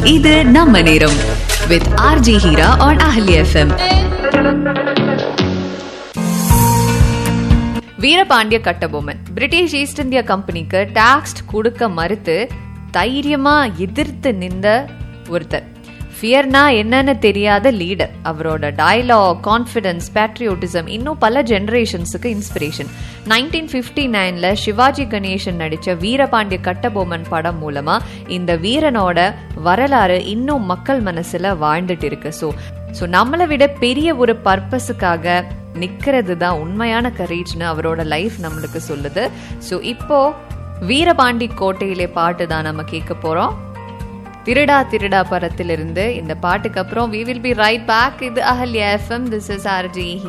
இது நம்ம நேரம் with RJ Heera on Ahalya FM Veerapandiya Kattabomman British East India கம்பெனிக்கு டாக்ஸ் கொடுக்க மறுத்து தைரியமா எதிர்த்து நின்ற ஒருத்தர் ஃபியர்னா என்னன்னு தெரியாத லீடர் அவரோட டயலாக் கான்ஃபிடன்ஸ் பேட்ரியோட்டிசம் இன்னும் பல ஜெனரேஷன்ஸுக்கு இன்ஸ்பிரேஷன் நைன்டீன் ஃபிஃப்டி நைன்ல சிவாஜி கணேசன் நடிச்ச வீரபாண்டிய கட்டபொம்மன் படம் மூலமா இந்த வீரனோட வரலாறு இன்னும் மக்கள் மனசுல வாழ்ந்துட்டு இருக்கு ஸோ ஸோ நம்மளை விட பெரிய ஒரு பர்பஸுக்காக நிக்கிறது தான் உண்மையான கரேஜ்னு அவரோட லைஃப் நம்மளுக்கு சொல்லுது ஸோ இப்போ வீரபாண்டி கோட்டையிலே பாட்டு தான் நம்ம கேட்க போறோம் திருடா திருடா படத்திலிருந்து இந்த பாட்டுக்கு அப்புறம் we will be right back இது Ahalya FM this is RJ